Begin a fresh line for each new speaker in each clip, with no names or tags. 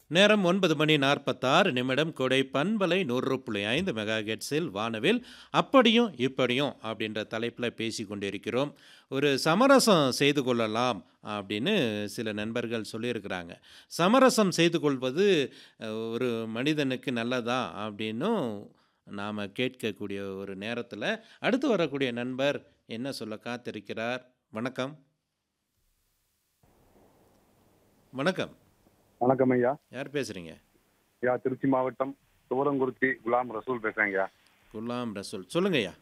நேரம் ஒன்பது மணி நாற்பத்தாறு நிமிடம் கொடை பண்பலை நூறு புள்ளி ஐந்து மெகா ஹெட்ஸில் வானவில் அப்படியும் இப்படியும் அப்படின்ற தலைப்பில் பேசி கொண்டிருக்கிறோம் ஒரு சமரசம் செய்து கொள்ளலாம் அப்படின்னு சில நண்பர்கள் சொல்லியிருக்கிறாங்க சமரசம் செய்து கொள்வது அஹ், ஒரு மனிதனுக்கு நல்லதா அப்படின்னும் நாம் கேட்கக்கூடிய ஒரு நேரத்தில் அடுத்து வரக்கூடிய நண்பர் என்ன சொல்ல காத்திருக்கிறார் வணக்கம் வணக்கம்
வணக்கம் ஐயா
யார் பேசுகிறீங்க
ஐயா திருச்சி மாவட்டம் துவரங்குறிச்சி குலாம் ரசூல் பேசுறேன் ஐயா
குலாம் ரசூல் சொல்லுங்கய்யா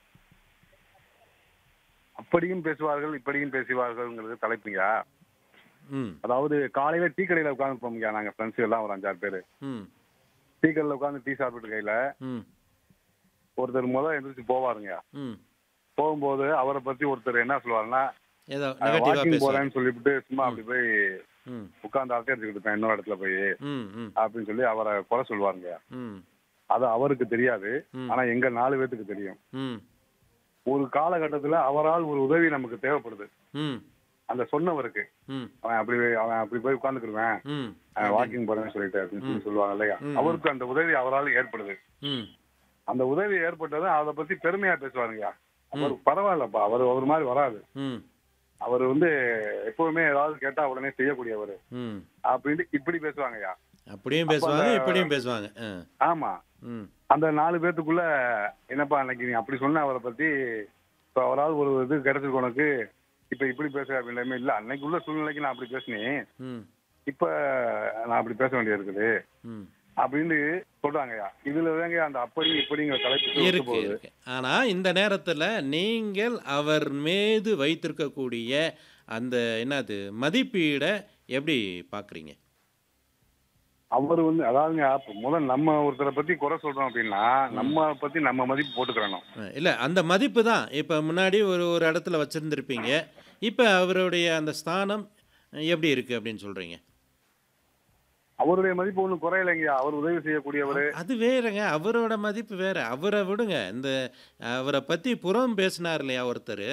அப்படியும் பேசுவார்கள் இப்படியும் பேசுவார்கள்ங்கிறது தலைப்புங்கய்யா
ம்
அதாவது காலையில டீ கடையில உட்காந்துருப்போம் ஐயா நாங்க ஃப்ரெண்ட்ஸ் எல்லாம் ஒரு அஞ்சாறு பேர்
ம்
டீ கடையில உட்காந்து டீ சாப்பிட்டு கையில
ம்
ஒருத்தர் முதல் எந்திரிச்சு போவாருங்க
ம்
போகும்போது அவரை பத்தி ஒருத்தர் என்ன சொல்லுவாருன்னா
ஏதோ நெகட்டிவாக
வாக்கிங்
பேசுவாங்க
போறேன்னு சொல்லிவிட்டு சும்மா அப்படி போய்
ம்
உட்கார்ந்து அரட்டை அடிச்சுக்கிட்டு இருப்பேன் இன்னொரு இடத்துல போய்
ம் ம்
அப்படின்னு சொல்லி அவரை குறை சொல்லுவாருங்க
ம்
அது அவருக்கு தெரியாது
ம்.
ஆனா எங்க நாலு பேத்துக்கு தெரியும்
ம்
ஒரு காலகட்டத்துல அவரால் ஒரு உதவி நமக்கு தேவைப்படுது
ம்
அந்த சொன்னவருக்கு
ம்
அவன் அப்படி அவன் அப்படி போய் உட்காந்துக்கிடுவேன்
ம்
வாக்கிங் போறேன்னு சொல்லிட்டு அப்படின்னு சொல்லி சொல்லுவாங்க இல்லையா
ம்.
அவருக்கு அந்த உதவி அவரால் ஏற்படுது
ம்
அந்த உதவி ஏற்பட்டது அதை பத்தி பெருமையா பேசுவாருங்க அவர் பரவாயில்லப்பா அவர் அவர் மாதிரி வராது
ம்
அவர் வந்து எப்பவுமே ஏதாவது கேட்டா உடனே செய்யக்கூடியவர்
ம்
அப்படின்ட்டு இப்படி பேசுவாங்கய்யா
அப்படியும் பேசுவாங்க இப்படியும் பேசுவாங்க ஆ
ஆமா
ம்
அந்த நாலு பேத்துக்குள்ள என்னப்பா அன்னைக்கு நீ அப்படி சொன்ன அவரை பத்தி இப்ப அவரால் ஒரு இது கிடைச்சிருக்கு உனக்கு இப்ப இப்படி பேசுற அப்படின்னு இல்ல அன்னைக்கு உள்ள சூழ்நிலைக்கு நான் அப்படி பேசினேன்
ம்
இப்ப நான் அப்படி பேச வேண்டியது இருக்குது
ம்
அப்படின்னு சொல்றாங்கய்யா இதுல தாங்க அந்த அப்படி இப்படிங்கிற தலைப்பு ஒத்து
இருக்கு
போகுது
இருக்கு ஆனால் இந்த நேரத்தில் நீங்கள் அவர் மீது வைத்திருக்கக்கூடிய அந்த என்னது மதிப்பீடை எப்படி பார்க்குறீங்க
அவர் வந்து அதாவதுங்க அப்ப முதல்ல நம்ம ஒருத்தரை பத்தி குறை சொல்றோம் அப்படின்னா நம்ம பத்தி நம்ம மதிப்பு போட்டுக்கிறணும்
இல்லை அந்த மதிப்பு தான் இப்போ முன்னாடி ஒரு ஒரு இடத்துல வச்சுருந்துருப்பீங்க இப்போ அவருடைய அந்த ஸ்தானம் எப்படி இருக்குது அப்படின்னு சொல்கிறீங்க
அவருடைய மதிப்பு ஒண்ணும் குறையலைங்கய்யா அவர் உதவி செய்யக்கூடியவர்
அது வேறங்க அவரோட மதிப்பு வேற அவரை விடுங்க இந்த அவரை பற்றி புறம் பேசினார் இல்லையா ஒருத்தர்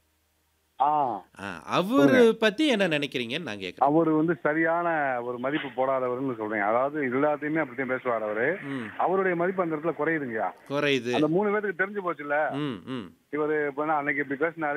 ஆ
அவர் பற்றி என்ன நினைக்கிறீங்கன்னு நான் கேட்குறேன்
அவர் வந்து சரியான ஒரு மதிப்பு போடாதவர்னு சொல்றேன் அதாவது எல்லாத்தையுமே அப்படித்தான் பேசுவார் அவரு
ம்
அவருடைய மதிப்பு அந்த இடத்துல குறையுதுங்கய்யா
குறையுது
அந்த மூணு பேருக்கு தெரிஞ்சு போச்சுல்ல
ம் ம்
இவரு இப்ப என்ன அன்னைக்கு இப்படி பேசினாரு